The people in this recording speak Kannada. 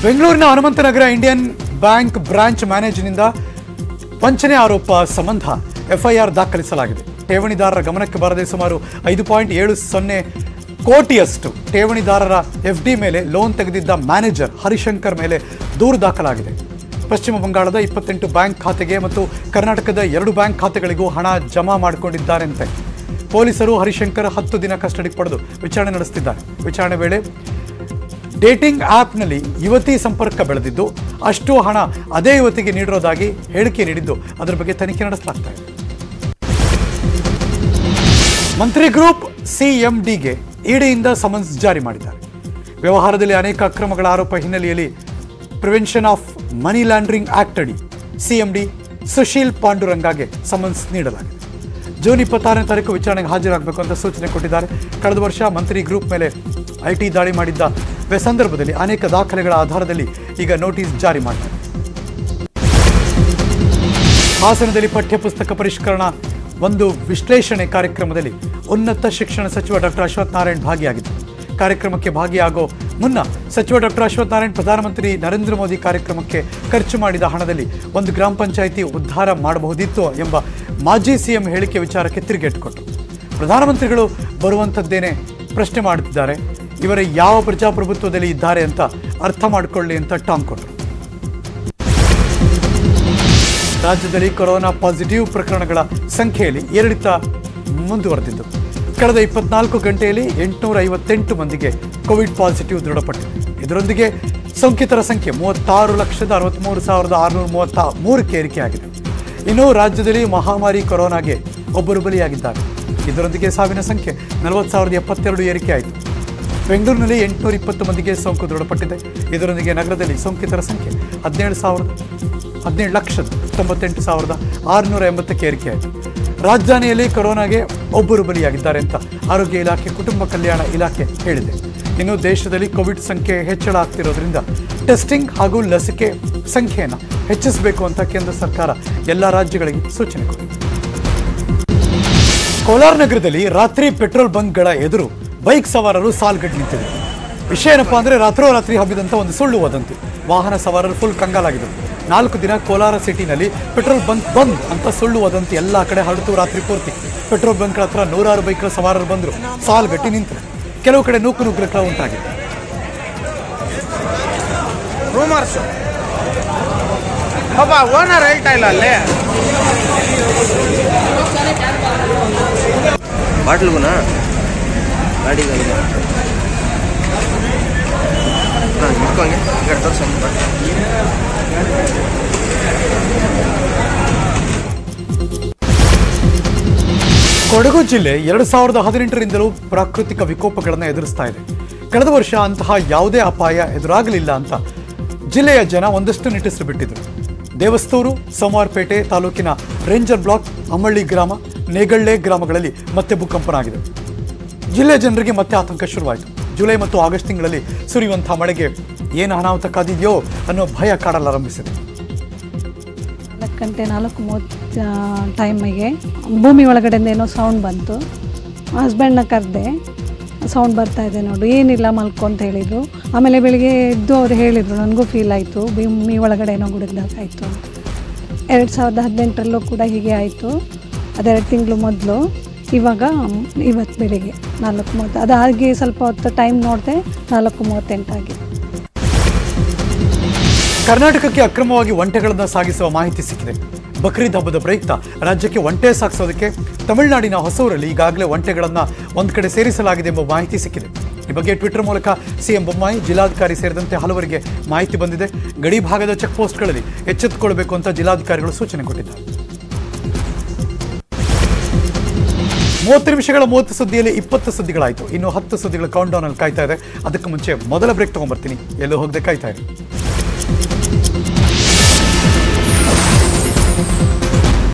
ಬೆಂಗಳೂರಿನ ಹನುಮಂತನಗರ ಇಂಡಿಯನ್ ಬ್ಯಾಂಕ್ ಬ್ರಾಂಚ್ ಮ್ಯಾನೇಜರ್ನಿಂದ ವಂಚನೆ ಆರೋಪ ಸಂಬಂಧ ಎಫ್ಐಆರ್ ದಾಖಲಿಸಲಾಗಿದೆ ಠೇವಣಿದಾರರ ಗಮನಕ್ಕೆ ಬರದೆ ಸುಮಾರು ಐದು ಪಾಯಿಂಟ್ ಏಳು ಸೊನ್ನೆ ಕೋಟಿಯಷ್ಟು ಠೇವಣಿದಾರರ ಎಫ್ಡಿ ಮೇಲೆ ಲೋನ್ ತೆಗೆದಿದ್ದ ಮ್ಯಾನೇಜರ್ ಹರಿಶಂಕರ್ ಮೇಲೆ ದೂರು ದಾಖಲಾಗಿದೆ ಪಶ್ಚಿಮ ಬಂಗಾಳದ ಇಪ್ಪತ್ತೆಂಟು ಬ್ಯಾಂಕ್ ಖಾತೆಗೆ ಮತ್ತು ಕರ್ನಾಟಕದ ಎರಡು ಬ್ಯಾಂಕ್ ಖಾತೆಗಳಿಗೂ ಹಣ ಜಮಾ ಮಾಡಿಕೊಂಡಿದ್ದಾರಂತೆ ಪೊಲೀಸರು ಹರಿಶಂಕರ್ ಹತ್ತು ದಿನ ಕಸ್ಟಡಿಗೆ ಪಡೆದು ವಿಚಾರಣೆ ನಡೆಸುತ್ತಿದ್ದಾರೆ ವಿಚಾರಣೆ ವೇಳೆ ಡೇಟಿಂಗ್ ಆ್ಯಪ್ನಲ್ಲಿ ಯುವತಿ ಸಂಪರ್ಕ ಬೆಳೆದಿದ್ದು ಅಷ್ಟು ಹಣ ಅದೇ ಯುವತಿಗೆ ನೀಡಿರೋದಾಗಿ ಹೇಳಿಕೆ ನೀಡಿದ್ದು ಅದರ ಬಗ್ಗೆ ತನಿಖೆ ನಡೆಸಲಾಗ್ತಾ ಇದೆ ಮಂತ್ರಿ ಗ್ರೂಪ್ ಸಿಎಂಡಿಗೆ ಇಡಿಯಿಂದ ಸಮನ್ಸ್ ಜಾರಿ ಮಾಡಿದ್ದಾರೆ ವ್ಯವಹಾರದಲ್ಲಿ ಅನೇಕ ಅಕ್ರಮಗಳ ಆರೋಪ ಹಿನ್ನೆಲೆಯಲ್ಲಿ prevention of money laundering act ಅಡಿ ಸಿಎಂಡಿ ಸುಶೀಲ್ ಪಾಂಡುರಂಗಾಗೆ ಸಮನ್ಸ್ ನೀಡಲಾಗಿದೆ ಜೂನ್ ಇಪ್ಪತ್ತಾರನೇ ತಾರೀಕು ವಿಚಾರಣೆಗೆ ಹಾಜರಾಗಬೇಕು ಅಂತ ಸೂಚನೆ ಕೊಟ್ಟಿದ್ದಾರೆ ಕಳೆದ ವರ್ಷ ಮಂತ್ರಿ ಗ್ರೂಪ್ ಮೇಲೆ ಐಟಿ ದಾಳಿ ಮಾಡಿದ್ದ ಸಂದರ್ಭದಲ್ಲಿ ಅನೇಕ ದಾಖಲೆಗಳ ಆಧಾರದಲ್ಲಿ ಈಗ ನೋಟಿಸ್ ಜಾರಿ ಮಾಡಿದ್ದಾರೆ ಹಾಸನದಲ್ಲಿ ಪಠ್ಯಪುಸ್ತಕ ಪರಿಷ್ಕರಣ ಒಂದು ವಿಶ್ಲೇಷಣೆ ಕಾರ್ಯಕ್ರಮದಲ್ಲಿ ಉನ್ನತ ಶಿಕ್ಷಣ ಸಚಿವ ಡಾಕ್ಟರ್ ಅಶ್ವಥ್ ನಾರಾಯಣ್ ಭಾಗಿಯಾಗಿದ್ದರು ಕಾರ್ಯಕ್ರಮಕ್ಕೆ ಭಾಗಿಯಾಗೋ ಮುನ್ನ ಸಚಿವ ಡಾಕ್ಟರ್ ಅಶ್ವಥ್ ನಾರಾಯಣ್ ಪ್ರಧಾನಮಂತ್ರಿ ನರೇಂದ್ರ ಮೋದಿ ಕಾರ್ಯಕ್ರಮಕ್ಕೆ ಖರ್ಚು ಮಾಡಿದ ಹಣದಲ್ಲಿ ಒಂದು ಗ್ರಾಮ ಪಂಚಾಯಿತಿ ಉದ್ಧಾರ ಮಾಡಬಹುದಿತ್ತು ಎಂಬ ಮಾಜಿ ಸಿಎಂ ಹೇಳಿಕೆ ವಿಚಾರಕ್ಕೆ ತಿರುಗೇಟುಕೊಟ್ಟರು ಪ್ರಧಾನಮಂತ್ರಿಗಳು ಬರುವಂಥದ್ದೇನೆ ಪ್ರಶ್ನೆ ಮಾಡುತ್ತಿದ್ದಾರೆ ಇವರ ಯಾವ ಪ್ರಜಾಪ್ರಭುತ್ವದಲ್ಲಿ ಇದ್ದಾರೆ ಅಂತ ಅರ್ಥ ಮಾಡಿಕೊಳ್ಳಿ ಅಂತ ಟಾಂಗ್ ಕೊಟ್ಟರು ರಾಜ್ಯದಲ್ಲಿ ಕೊರೋನಾ ಪಾಸಿಟಿವ್ ಪ್ರಕರಣಗಳ ಸಂಖ್ಯೆಯಲ್ಲಿ ಏರಿಳಿತ ಮುಂದುವರೆದಿದ್ದು ಕಳೆದ ಇಪ್ಪತ್ನಾಲ್ಕು ಗಂಟೆಯಲ್ಲಿ ಎಂಟುನೂರ ಐವತ್ತೆಂಟು ಮಂದಿಗೆ ಕೋವಿಡ್ ಪಾಸಿಟಿವ್ ದೃಢಪಟ್ಟಿದೆ ಇದರೊಂದಿಗೆ ಸೋಂಕಿತರ ಸಂಖ್ಯೆ ಮೂವತ್ತಾರು ಲಕ್ಷದ ಅರವತ್ತ್ಮೂರು ಸಾವಿರದ ಆರುನೂರ ಮೂವತ್ತ ಮೂರಕ್ಕೆ ಏರಿಕೆಯಾಗಿದೆ ಇನ್ನು ರಾಜ್ಯದಲ್ಲಿ ಮಹಾಮಾರಿ ಕೊರೋನಾಗೆ ಒಬ್ಬರು ಬಲಿಯಾಗಿದ್ದಾರೆ ಇದರೊಂದಿಗೆ ಸಾವಿನ ಸಂಖ್ಯೆ ನಲವತ್ತು ಸಾವಿರದ ಎಪ್ಪತ್ತೆರಡು ಏರಿಕೆಯಾಯಿತು ಬೆಂಗಳೂರಿನಲ್ಲಿ ಎಂಟುನೂರ ಇಪ್ಪತ್ತು ಮಂದಿಗೆ ಸೋಂಕು ದೃಢಪಟ್ಟಿದೆ ಇದರೊಂದಿಗೆ ನಗರದಲ್ಲಿ ಸೋಂಕಿತರ ಸಂಖ್ಯೆ ಹದಿನೇಳು ಸಾವಿರದ ಹದಿನೇಳು ಲಕ್ಷದ ತೊಂಬತ್ತೆಂಟು ಸಾವಿರದ ಆರುನೂರ ಎಂಬತ್ತಕ್ಕೆ ಏರಿಕೆಯಾಯಿತು ರಾಜಧಾನಿಯಲ್ಲಿ ಕೊರೋನಾಗೆ ಒಬ್ಬರು ಬಲಿಯಾಗಿದ್ದಾರೆ ಅಂತ ಆರೋಗ್ಯ ಇಲಾಖೆ ಕುಟುಂಬ ಕಲ್ಯಾಣ ಇಲಾಖೆ ಹೇಳಿದೆ ಇನ್ನು ದೇಶದಲ್ಲಿ ಕೋವಿಡ್ ಸಂಖ್ಯೆ ಹೆಚ್ಚಳ ಆಗ್ತಿರೋದ್ರಿಂದ ಟೆಸ್ಟಿಂಗ್ ಹಾಗೂ ಲಸಿಕೆ ಸಂಖ್ಯೆಯನ್ನು ಹೆಚ್ಚಿಸಬೇಕು ಅಂತ ಕೇಂದ್ರ ಸರ್ಕಾರ ಎಲ್ಲ ರಾಜ್ಯಗಳಿಗೆ ಸೂಚನೆ ಕೊಟ್ಟಿದೆ ಕೋಲಾರ ನಗರದಲ್ಲಿ ರಾತ್ರಿ ಪೆಟ್ರೋಲ್ ಬಂಕ್ಗಳ ಎದುರು ಬೈಕ್ ಸವಾರರು ಸಾಲ್ಗಟ್ಟು ನಿಂತಿದೆ ವಿಷಯ ಏನಪ್ಪಾ ಅಂದ್ರೆ ರಾತ್ರೋರಾತ್ರಿ ಹಬ್ಬಿದಂತ ಒಂದು ಸುಳ್ಳು ವದಂತಿ ವಾಹನ ಸವಾರರು ಫುಲ್ ಕಂಗಾಲಾಗಿದ್ದರು ನಾಲ್ಕು ದಿನ ಕೋಲಾರ ಸಿಟಿನಲ್ಲಿ ಪೆಟ್ರೋಲ್ ಬಂಕ್ ಬಂದ್ ಅಂತ ಸುಳ್ಳು ವದಂತಿ ಎಲ್ಲ ಕಡೆ ಹರಡಿತು ರಾತ್ರಿ ಪೂರ್ತಿ ಪೆಟ್ರೋಲ್ ಬಂಕ್ಗಳ ಹತ್ರ ನೂರಾರು ಬೈಕ್ಗಳ ಸವಾರರು ಬಂದರು ಸಾಲ್ಗಟ್ಟಿ ನಿಂತರು ಕೆಲವು ಕಡೆ ನೂಕು ನುಗ್ಗರ ಉಂಟಾಗಿದೆ ರೂಮರ್ಸ್ ಒಬ್ಬ ಓನರ್ ಹೇಳ್ತಾ ಇಲ್ಲ ಅಲ್ಲಿ ಬಾಟ್ಲಿಗುನಾ ಗಾಡಿಗೆ ಹಾಂ ಇಟ್ಕೊಂಗೆ ಈ ಕಡೆ ತೋರ್ಸು ಒಂದು ಬಾಟ್ಲಿ. ಕೊಡಗು ಜಿಲ್ಲೆ ಎರಡು ಸಾವಿರದ ಹದಿನೆಂಟರಿಂದಲೂ ಪ್ರಾಕೃತಿಕ ವಿಕೋಪಗಳನ್ನು ಎದುರಿಸ್ತಾ ಇದೆ ಕಳೆದ ವರ್ಷ ಅಂತಹ ಯಾವುದೇ ಅಪಾಯ ಎದುರಾಗಲಿಲ್ಲ ಅಂತ ಜಿಲ್ಲೆಯ ಜನ ಒಂದಷ್ಟು ನಿಟ್ಟುಸಿರು ಬಿಟ್ಟಿದ್ರು ದೇವಸ್ತೂರು ಸೋಮವಾರಪೇಟೆ ತಾಲೂಕಿನ ರೇಂಜರ್ ಬ್ಲಾಕ್ ಅಮ್ಮಳ್ಳಿ ಗ್ರಾಮ ನೇಗಳ್ಳೆ ಗ್ರಾಮಗಳಲ್ಲಿ ಮತ್ತೆ ಭೂಕಂಪನ ಆಗಿದೆ ಜಿಲ್ಲೆಯ ಜನರಿಗೆ ಮತ್ತೆ ಆತಂಕ ಶುರುವಾಯಿತು ಜುಲೈ ಮತ್ತು ಆಗಸ್ಟ್ ತಿಂಗಳಲ್ಲಿ ಸುರಿಯುವಂತಹ ಮಳೆಗೆ ಏನು ಅನಾಹುತ ಕಾದಿದೆಯೋ ಅನ್ನೋ ಭಯ ಕಾಡಲಾರಂಭಿಸಿದೆ ನಾಲ್ಕು ಗಂಟೆ ನಾಲ್ಕು ಮೂವತ್ತು ಟೈಮಿಗೆ ಭೂಮಿ ಒಳಗಡೆಯಿಂದ ಏನೋ ಸೌಂಡ್ ಬಂತು ಹಸ್ಬೆಂಡ್ನ ಕರೆದೆ ಸೌಂಡ್ ಬರ್ತಾ ಇದೆ ನೋಡು ಏನಿಲ್ಲ ಮಲ್ಕೊ ಅಂತ ಹೇಳಿದರು ಆಮೇಲೆ ಬೆಳಿಗ್ಗೆ ಎದ್ದು ಅವ್ರು ಹೇಳಿದರು ನನಗೂ ಫೀಲ್ ಆಯಿತು ಭೂಮಿ ಒಳಗಡೆ ಏನೋ ಗುಡಿದಾಗಾಯಿತು ಅಂತ ಎರಡು ಸಾವಿರದ ಹದಿನೆಂಟರಲ್ಲೂ ಕೂಡ ಹೀಗೆ ಆಯಿತು ಅದೆರಡು ತಿಂಗಳು ಮೊದಲು ಇವಾಗ ಇವತ್ತು ಬೆಳಿಗ್ಗೆ ನಾಲ್ಕು ಮೂವತ್ತು ಅದು ಹಾಗೆ ಸ್ವಲ್ಪ ಹೊತ್ತು ಟೈಮ್ ನೋಡಿದೆ ನಾಲ್ಕು ಮೂವತ್ತೆಂಟಾಗಿ ಕರ್ನಾಟಕಕ್ಕೆ ಅಕ್ರಮವಾಗಿ ಒಂಟೆಗಳನ್ನು ಸಾಗಿಸುವ ಮಾಹಿತಿ ಸಿಕ್ಕಿದೆ ಬಕ್ರೀದ್ ಹಬ್ಬದ ಪ್ರಯುಕ್ತ ರಾಜ್ಯಕ್ಕೆ ಒಂಟೆ ಸಾಗಿಸೋದಕ್ಕೆ ತಮಿಳುನಾಡಿನ ಹೊಸೂರಲ್ಲಿ ಈಗಾಗಲೇ ಒಂಟೆಗಳನ್ನು ಒಂದು ಕಡೆ ಸೇರಿಸಲಾಗಿದೆ ಎಂಬ ಮಾಹಿತಿ ಸಿಕ್ಕಿದೆ ಈ ಬಗ್ಗೆ ಟ್ವಿಟರ್ ಮೂಲಕ ಸಿಎಂ ಬೊಮ್ಮಾಯಿ ಜಿಲ್ಲಾಧಿಕಾರಿ ಸೇರಿದಂತೆ ಹಲವರಿಗೆ ಮಾಹಿತಿ ಬಂದಿದೆ ಗಡಿ ಭಾಗದ ಚೆಕ್ ಪೋಸ್ಟ್ಗಳಲ್ಲಿ ಎಚ್ಚೆತ್ತುಕೊಳ್ಬೇಕು ಅಂತ ಜಿಲ್ಲಾಧಿಕಾರಿಗಳು ಸೂಚನೆ ಕೊಟ್ಟಿದ್ದಾರೆ ಮೂವತ್ತು ನಿಮಿಷಗಳ ಮೂವತ್ತು ಸುದ್ದಿಯಲ್ಲಿ ಇಪ್ಪತ್ತು ಸುದ್ದಿಗಳಾಯಿತು ಇನ್ನು ಹತ್ತು ಸುದ್ದಿಗಳ ಕೌಂಟ್ ಡೌನ್ ಅಲ್ಲಿ ಕಾಯ್ತಾ ಇದೆ ಅದಕ್ಕೆ ಮುಂಚೆ ಮೊದಲ ಬ್ರೇಕ್ ತಗೊಂಡ್ಬರ್ತೀನಿ ಎಲ್ಲೂ ಹೋಗದೆ ಕಾಯ್ತಾ ಇದೆ